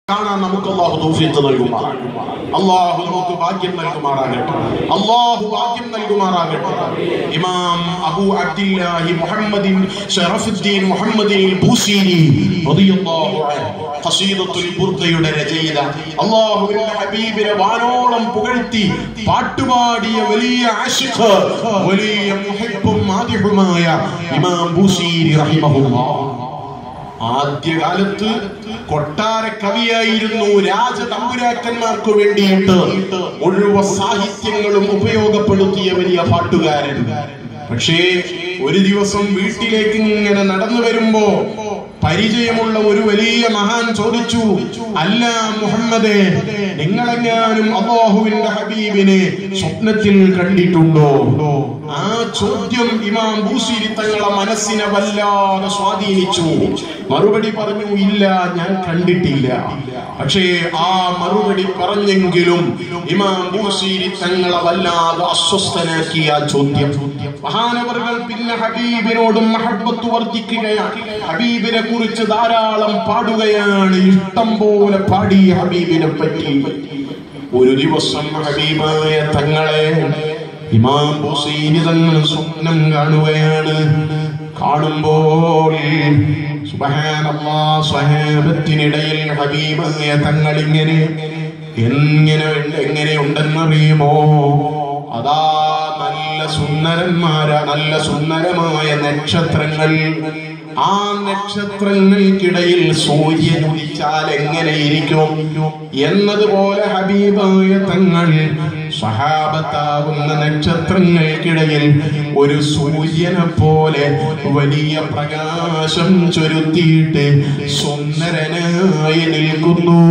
കാണാൻ നമുക്ക് അള്ളാഹു തൗഫീഖ് നൽകുമാറാകട്ടെ അള്ളാഹു നമുക്ക് ഭാഗ്യം നൽകുമാറാകട്ടെ അള്ളാഹു ഭാഗ്യം നൽകുമാറാകട്ടെ ഇമാം അബൂ അബ്ദില്ലാഹി മുഹമ്മദിൻ ഷറഫുദ്ദീൻ മുഹമ്മദിൻ ബൂസീരി റളിയല്ലാഹു അൻഹു ഖസീദത്തുൽ ബുർദയുടെ രചയിത അള്ളാഹുവിന്റെ ഹബീബിനെ വാനോളം പുകഴ്ത്തി പാട്ടുപാടിയ വലിയ ആശിഖ് വലിയ മുഹിബ്ബും മാദിഹുമായ ഇമാം ബൂസീരി റഹിമഹുല്ലാഹ് ആദ്യകാലത്ത് കൊട്ടാര കവിയായിരുന്നു രാജതമ്പുരാക്കന്മാർക്ക് വേണ്ടിയിട്ട് മുഴുവൻ സാഹിത്യങ്ങളും ഉപയോഗപ്പെടുത്തിയ വലിയ പാട്ടുകാരൻ പക്ഷേ ഒരു ദിവസം വീട്ടിലേക്ക് ഇങ്ങനെ നടന്നു വരുമ്പോ പരിചയമുള്ള ഒരു വലിയ മഹാൻ ചോദിച്ചു അല്ല മുഹമ്മദേ നിങ്ങളെങ്ങാനും അള്ളാഹുവിന്റെ ഹബീബിനെ സ്വപ്നത്തിൽ കണ്ടിട്ടുണ്ടോ ആ ചോദ്യം ഇമാം ബൂസിരി തങ്ങളെ മനസ്സിനെ വല്ലാതെ സ്വാധീനിച്ചു മറുപടി പറഞ്ഞു ഇല്ല ഞാൻ കണ്ടിട്ടില്ല പക്ഷേ ആ മറുപടി പറഞ്ഞെങ്കിലും ഇമാം ബൂസിരി തങ്ങളെ വല്ലാതെ അസ്വസ്ഥനാക്കിയ ആ ചോദ്യം മഹാനവറുകൾ പിന്നെ ഹബീബിനോടും മഹബത്ത് വർദ്ധിക്കുകയാണ് ഹബീബിനെ കുറിച്ച് ധാരാളം പാടുകയാണ് ഇഷ്ടം പോലെ പാടി ഹബീബിനെ പറ്റി ഒരു ദിവസം ഹബീബായ തങ്ങളെ ഇമാം ഹുസൈനി തങ്ങൾ സ്വപ്നം കാണുകയാണ് കാണുമ്പോൾ സുബ്ഹാനല്ലാ സ്വഹാബത്തിനിടയിൽ ഹബീബായ തങ്ങൾ ഇങ്ങനെ എങ്ങനെ എങ്ങനെ ഉണ്ടെന്നറിയുമോ അതാ നല്ല സുന്ദരന്മാര നല്ല സുന്ദരമായ നക്ഷത്രങ്ങൾ ആ നക്ഷത്രങ്ങൾക്കിടയിൽ സൂര്യൻ ഉദിച്ചാൽ എങ്ങനെയിരിക്കും എന്നതുപോലെ ഹബീബായ തങ്ങൾ സഹാബത്താകുന്ന നക്ഷത്രങ്ങൾക്കിടയിൽ ഒരു സൂര്യനെ പോലെ വലിയ പ്രകാശം ചൊരുത്തിയിട്ട് സുന്ദരനായി നിൽക്കുന്നു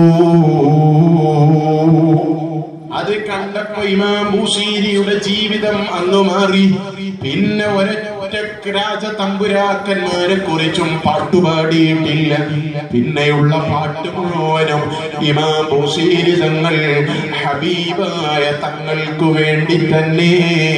അത് കണ്ടപ്പോ ഇമാം ബൂസീരിയുടെ ജീവിതം അന്ന് മാറി പിന്നെ ഒരൊറ്റ രാജ തമ്പുരാക്കന്മാരെ കുറിച്ചും പാട്ടുപാടിയിട്ടില്ല പിന്നെയുള്ള പാട്ട് മുഴുവനും ഇമാം ബൂസീരി തങ്ങൾ ഹബീബായ തങ്ങൾക്ക് വേണ്ടി തന്നെ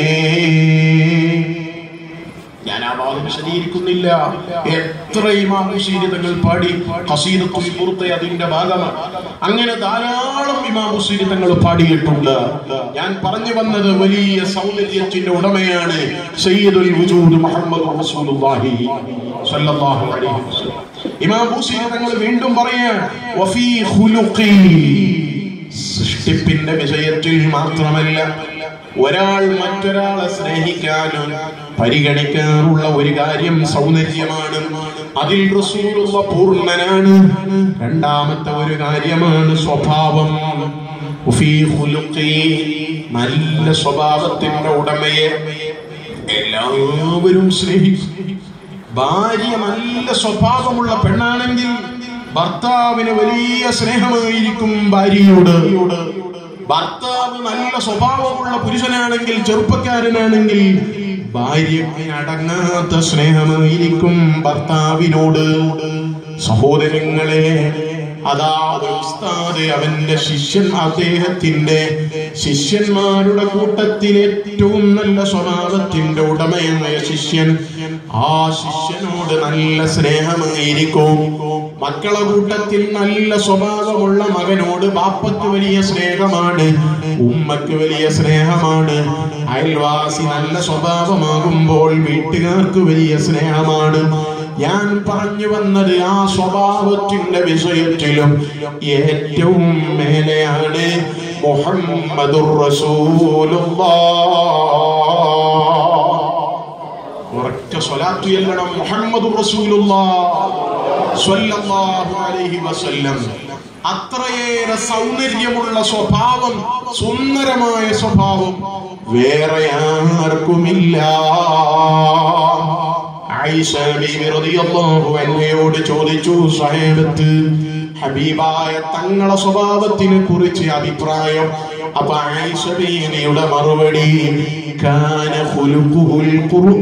ഞാൻ ആ ഭാഗം വിശദീകരിക്കുന്നില്ല എത്ര ഇമാം ബുസീരി തങ്ങൾ പാടി ഹസീദത്തുൽ ബുർദ അതിന്റെ ഭാഗമാണ് അങ്ങനെ ധാരാളം ഇമാം ബുസീരി തങ്ങൾ പാടിയിട്ടുണ്ട് ഞാൻ പറഞ്ഞു വന്നത് വലിയ സൗന്ദര്യത്തിന്റെ ഉടമയാണ് സയ്യിദുൽ വജൂദ് മുഹമ്മദ് റസൂലുള്ളാഹി സ്വല്ലല്ലാഹു അലൈഹി വസല്ലം ഇമാം ബുസീരി തങ്ങൾ വീണ്ടും പറയാൻ വഫീ ഖുലുഖി സൃഷ്ടിപ്പിന്റെ വിഷയത്തിൽ മാത്രമല്ല ഒരാൾ മറ്റൊരാളെ സ്നേഹിക്കാനും പരിഗണിക്കാറുള്ള ഒരു കാര്യം സൗന്ദര്യമാണ് അതിൽ റസൂലുള്ള പൂർണ്ണനാണ് രണ്ടാമത്തെ ഒരു കാര്യമാണ് സ്വഭാവം ഉഫീ ഖുലുഖി, നല്ല സ്വഭാവത്തിന്റെ ഉടമയെ എല്ലാവരും സ്നേഹിക്കും ഭാര്യ നല്ല സ്വഭാവമുള്ള പെണ്ണാണെങ്കിൽ ഭർത്താവിന് വലിയ സ്നേഹമായിരിക്കും ഭാര്യയോട് ഭർത്താവ് നല്ല സ്വഭാവമുള്ള പുരുഷനാണെങ്കിൽ ചെറുപ്പക്കാരനാണെങ്കിൽ ഭാര്യയ്ക്ക് അടങ്ങാത്ത സ്നേഹമായിരിക്കും ഭർത്താവിനോട് സഹോദരങ്ങളെ അതാ ഒരു ഉസ്താദ് അവന്റെ ശിഷ്യൻ അദ്ദേഹത്തിന്റെ ശിഷ്യന്മാരുടെ കൂട്ടത്തിൽ ഏറ്റവും നല്ല സ്വഭാവത്തിന്റെ ഉടമയായ ശിഷ്യൻ ആ ശിഷ്യനോട് നല്ല സ്നേഹമായിരിക്കും മക്കളെ കൂട്ടത്തിൽ നല്ല സ്വഭാവമുള്ള മകനോട് ബാപ്പയ്ക്ക് വലിയ സ്നേഹമാണ് ഉമ്മയ്ക്ക് വലിയ സ്നേഹമാണ് അയൽവാസി നല്ല സ്വഭാവമാകുമ്പോൾ വീട്ടുകാർക്ക് വലിയ സ്നേഹമാണ് ഞാൻ പറഞ്ഞു വന്നത് ആ സ്വഭാവത്തിന്റെ വിഷയത്തിലും ഏറ്റവും മേലെയാണ് മുഹമ്മദുർ റസൂലുള്ളാഹ് ഉറച്ച സ്വലാത്തു ചെല്ലണം മുഹമ്മദ് സ്വല്ലല്ലാഹു അലൈഹി വസല്ലം അത്രയേറെ സൗന്ദര്യമുള്ള സ്വഭാവം സുന്ദരമായ സ്വഭാവം വേറെ ആർക്കുമില്ല ആയിഷ ബീവി റളിയല്ലാഹു അൻഹയോട് ചോദിച്ചു സ്വഹേബത്ത് ഹബീബായ തങ്ങളെ സ്വഭാവത്തിനെ കുറിച്ച് അഭിപ്രായം അപ്പൊ ആയിഷ ബീവിയുടെ മറുപടി കാന ഖുലുഖുൽ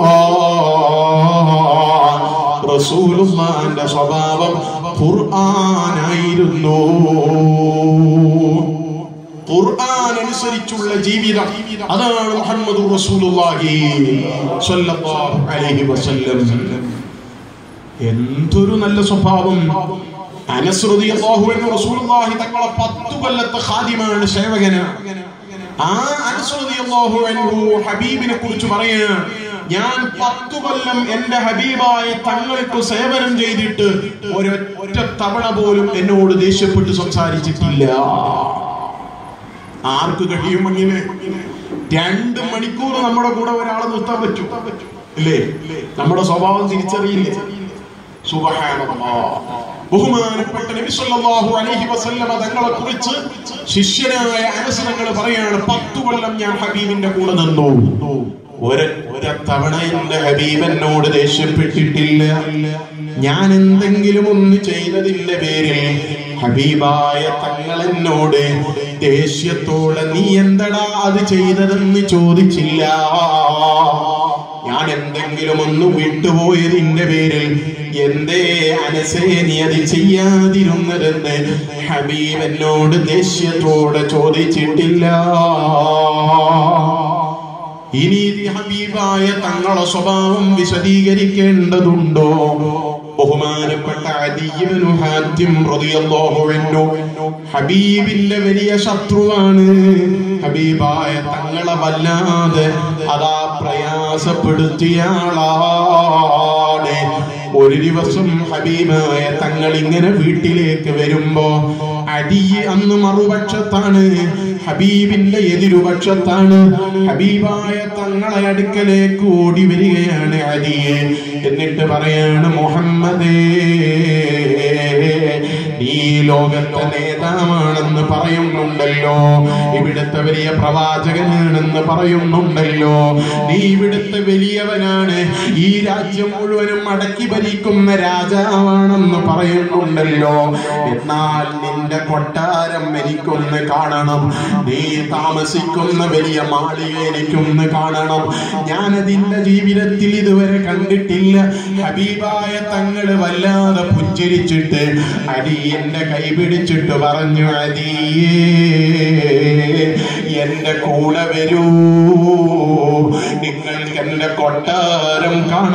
ഖുർആൻ റസൂലുള്ളാന്റെ സ്വഭാവം ഖുർആനായിരുന്നു ഖുർആൻ അനുസരിച്ചുള്ള ജീവിതം അതാണ് മുഹമ്മദ് റസൂലുള്ളാഹി സ്വല്ലല്ലാഹു അലൈഹി വസല്ലം എന്തൊരു നല്ല സ്വഭാവം അനസ് റളിയല്ലാഹു അൻഹു റസൂലുള്ളാഹി തങ്ങളെ പത്തു കൊല്ലത്തെ ഖാദിമാണ് സേവകനാണ് ആ അനസ് റളിയല്ലാഹു അൻഹു ഹബീബിനെ കുറിച്ച് പറയാൻ ഞാൻ പത്തു കൊല്ലം എന്റെ ഹബീബായ തങ്ങൾക്ക് സേവനം ചെയ്തിട്ട് ഒരൊറ്റ തവണ പോലും എന്നോട് ദേഷ്യപ്പെട്ട് സംസാരിച്ചിട്ടില്ല ആർക്ക് കഴിയും അങ്ങനെ രണ്ട് മണിക്കൂർ നമ്മുടെ കൂടെ ഒരാളെ നിർത്താൻ പറ്റും ഇല്ലേ നമ്മുടെ സ്വഭാവം തിരിച്ചറിയില്ലേ സുബ്ഹാനല്ലാഹ്. ബഹുമാനപ്പെട്ട നബി സല്ലല്ലാഹു അലൈഹി വസല്ലമ തങ്ങളെ കുറിച്ച് ശിഷ്യനായ അനസ് തങ്ങൾ പറയാണ് പത്തു കൊല്ലം ഞാൻ ഹബീബിന്റെ കൂടെ നിന്നു ഒരൊറ്റ തവണ എന്റെ ഹബീബ് എന്നോട് ദേഷ്യപ്പെട്ടിട്ടില്ല ഞാൻ എന്തെങ്കിലും ഒന്ന് ചെയ്തതിന്റെ പേരിൽ ഹബീബായ തങ്ങൾ എന്നോട് ദേഷ്യത്തോടെ നീ എന്തടാ അത് ചെയ്തതെന്ന് ചോദിച്ചില്ല ഞാൻ എന്തെങ്കിലും ഒന്ന് വിട്ടുപോയതിന്റെ പേരിൽ എന്തേ അനസേ നീ അത് ചെയ്യാതിരുന്നതെന്ന് ഹബീബ് എന്നോട് ദേഷ്യത്തോടെ ചോദിച്ചിട്ടില്ല ഇനി ഇത് ഹബീബായ തങ്ങളെ സ്വഭാവം വിശദീകരിക്കേണ്ടതുണ്ടോ ബഹുമാനപ്പെട്ട അദീബിനു ഹാത്തിം റളിയല്ലാഹു അൻഹു ഹബീബിന്റെ വലിയ ശത്രുവാണ് ഹബീബായ തങ്ങളെ വല്ലാതെ അതാ പ്രയാസപ്പെടുത്തിയ ആളാണ് ഒരു ദിവസം ഹബീബായ തങ്ങൾ ഇങ്ങനെ വീട്ടിലേക്ക് വരുമ്പോ അടിയെ അന്ന് മറുപക്ഷത്താണ് ഹബീബിന്റെ എതിരുപക്ഷത്താണ് ഹബീബായ തങ്ങളെ അടുക്കലേക്ക് ഓടി വരികയാണ് അലിയെ എന്നിട്ട് പറയാണ് മുഹമ്മദേ നീ ലോകത്തെ നേതാവാണെന്ന് പറയുന്നുണ്ടല്ലോ ഇവിടുത്തെ വലിയ പ്രവാചകനാണെന്ന് പറയുന്നുണ്ടല്ലോ നീ ഇവിടുത്തെ വലിയവനാണ് ഈ രാജ്യം മുഴുവനും അടക്കി ഭരിക്കുന്ന രാജാവാണെന്ന് പറയുന്നുണ്ടല്ലോ എന്നാൽ നിന്റെ കൊട്ടാരം എനിക്കൊന്ന് കാണണം നീ താമസിക്കുന്ന വലിയ മാളിക എനിക്കൊന്ന് കാണണം ഞാനതിന്റെ ജീവിതത്തിൽ ഇതുവരെ കണ്ടിട്ടില്ല ഹബീബായ തങ്ങള് വല്ലാതെ പുഞ്ചിരിച്ചിട്ട് അടി എന്റെ കൈ പിടിച്ചിട്ട് പറഞ്ഞു അടിയേ എന്റെ കൂടെ വരൂ നിങ്ങൾക്ക് എന്റെ കൊട്ടാരം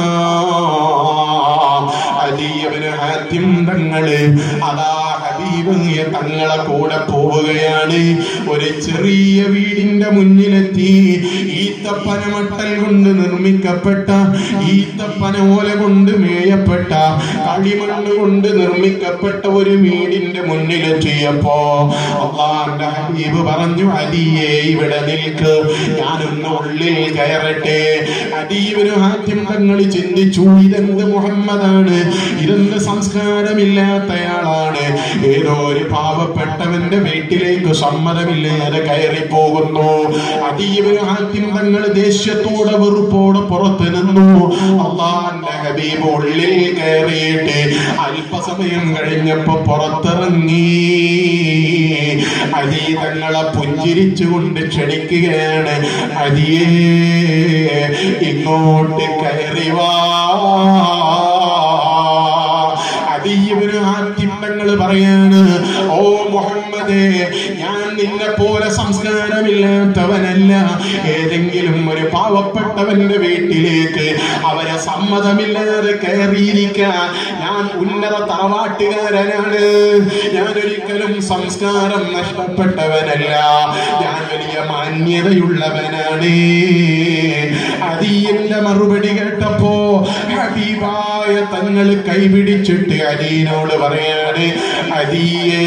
കാണാം അലിയവന് ആദ്യം തങ്ങള് അതാ ഹബീബിയ തങ്ങളെ കൂടെ പോവുകയാണ് ഒരു ചെറിയ വീടിന്റെ മുന്നിലെത്തി ഈത്തപ്പനമട്ടൽ കൊണ്ട് നിർമ്മിക്കപ്പെട്ട ഈത്തപ്പന ഓല കൊണ്ട് മേയപ്പെട്ട കളിമണ്ണ് കൊണ്ട് നിർമ്മിക്കപ്പെട്ട ഒരു വീടിന്റെ മുന്നിലെത്തിയപ്പോ അള്ളാന്റെ ഹബീബ് പറഞ്ഞു അലിയെ ഇവിടെ നിൽക്ക് ഞാനൊന്ന് ഉള്ളിൽ കയറട്ടെ അദീബിന് ആദ്യം തങ്ങൾ ചിന്തിച്ചു ഇതെന്ത് മുഹമ്മദാണ് ഇതെന്ത് സംസ്കാരമില്ലാത്തയാളാണ് ഏതോ ഒരു പാവപ്പെട്ടവന്റെ വീട്ടിലേക്ക് സമ്മതമില്ലാതെ കയറി പോകുന്നു അദീബിന് ആദ്യം തങ്ങൾ ദേഷ്യത്തോടെ വെറുപ്പോടെ പുറത്ത് നിന്നു അള്ളാന്റെ ഹബീബ് ഉള്ളിൽ കയറിയിട്ട് അല്പസമയം കഴിഞ്ഞപ്പോ പുറത്തിറങ്ങി അലി തങ്ങളെ പുഞ്ചിരിച്ചുകൊണ്ട് ക്ഷണിക്കുകയാണ് അലിയേ ഇങ്ങോട്ട് കയറി വാ അലിയവര് ആറ്റിമ്പങ്ങൾ പറയാണ് ഓ മുഹമ്മദേ ഞാൻ നിന്നെ പോലെ സംസ്കാരമില്ലാത്തവനല്ല ഏതെങ്കിലും ഒരു പാവപ്പെട്ടവന്റെ വീട്ടിലേക്ക് അവരെ സമ്മതമില്ലാതെ കയറിയിരിക്കാൻ ഞാൻ ഉന്നത തറവാട്ടുകാരനാണ് ഞാൻ ഒരിക്കലും സംസ്കാരം നഷ്ടപ്പെട്ടവനല്ല ഞാൻ വലിയ മാന്യതയുള്ളവനാണ് അദീന്റെ മറുപടി കേട്ടപ്പോ ഹബീബായ തങ്ങൾ കൈപിടിച്ചിട്ട് അലീനോട് പറയാണ് അലിയേ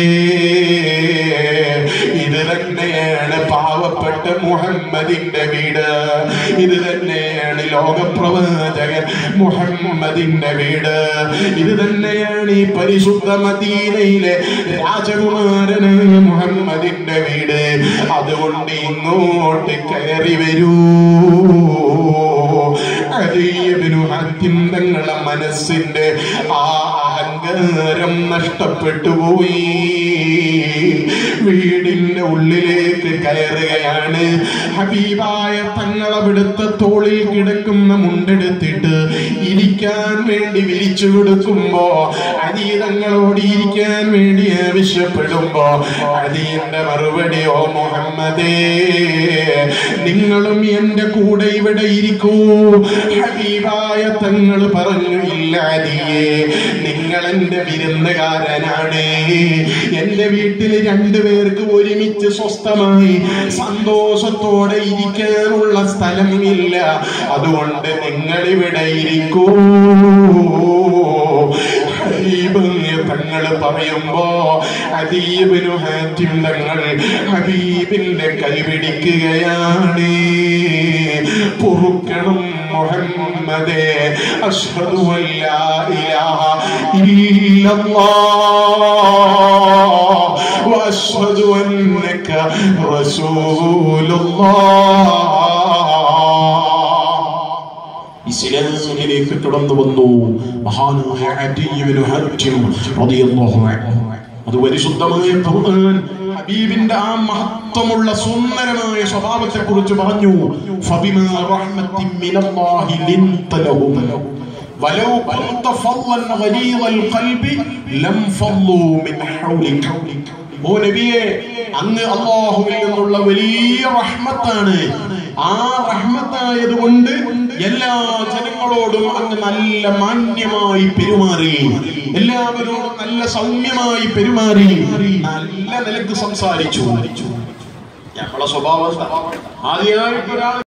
ഇത് തന്നെയാണ് പാവപ്പെട്ട മുഹമ്മദിന്റെ വീട് ഇത് തന്നെയാണ് ലോകപ്രവാചകൻ മുഹമ്മദിന്റെ വീട് ഇത് തന്നെയാണ് ഈ പരിശുദ്ധ മദീനയിലെ രാജകുമാരനായ മുഹമ്മദിന്റെ വീട് അതുകൊണ്ട് ഇങ്ങോട്ട് കയറി വരൂ അലിയബിനു ഹത്തിം തങ്ങളെ മനസ്സിന്റെ ആ അഹങ്കാരം നഷ്ടപ്പെട്ടു പോയി വീടിന്റെ ഉള്ളിലേക്ക് കയറുകയാണ് ഹബീബായ തങ്ങളവിടുത്തെ തോളിൽ കിടക്കുന്ന മുണ്ടെടുത്തിട്ട് ഇരിക്കാൻ വേണ്ടി വിരിച്ചു കൊടുക്കുമ്പോ അലി തങ്ങളോട് ഇരിക്കാൻ വേണ്ടി ആവശ്യപ്പെടുമ്പോ അലിന്റെ മറുപടി ഓ മുഹമ്മദേ നിങ്ങളും എന്റെ കൂടെ ഇവിടെ ഇരിക്കൂ ഹബീബായ തങ്ങൾ പറഞ്ഞു ഇല്ല അലിയേ നിങ്ങൾ നിങ്ങൾ എന്റെ വിരുന്നുകാരനാണ് എന്റെ വീട്ടിൽ രണ്ടുപേർക്ക് ഒരുമിച്ച് സ്വസ്ഥമായി സന്തോഷത്തോടെ ഇരിക്കാനുള്ള സ്ഥലമില്ല അതുകൊണ്ട് നിങ്ങൾ ഇവിടെ ഇരിക്കൂ ഹബീബ് തങ്ങൾ പറയുമ്പോ ഹബീബിനു ഹാറ്റിം തങ്ങൾ ഹബീബിന്റെ കൈപിടിക്കുകയാണ് പൊറുക്കണം മുഹമ്മദേ അഷ്ഹദു അല്ലാ ഇലാഹ ഇല്ലല്ലാഹ് വഅഷ്ഹദു അന്നക റസൂലുള്ളാഹ് ഇസ്ലാമിലേക്ക് കടന്നു വന്നു മഹാനായ അദീബിനു ഹജ്ജും റളിയല്ലാഹു അൻഹു അത് പരിശുദ്ധമായ ഖുർആൻ ഹബീബിന്റെ ആ മഹത്വമുള്ള സുന്ദരമായ സ്വഭാവത്തെ കുറിച്ച് പറഞ്ഞു ഫബിമാ റഹ്മത്തിൻ മിനല്ലാഹി ലിൻത ലഹും ولو كنت فظا غليظ القلب لم فضوا من حولك ഓ നബിയെ അങ്ങ് അള്ളാഹുവിൽ നിന്നുള്ള വലിയ റഹ്മത്താണ് ആ റഹ്മത്തായത് കൊണ്ട് എല്ലാ ജനങ്ങളോടും അങ്ങ് നല്ല മാന്യമായി പെരുമാറി എല്ലാവരോടും നല്ല സൗമ്യമായി പെരുമാറി നല്ല നിലക്ക് സംസാരിച്ചു ഞങ്ങളെ സ്വഭാവം ആദ്യമായിട്ട് ഒരാൾ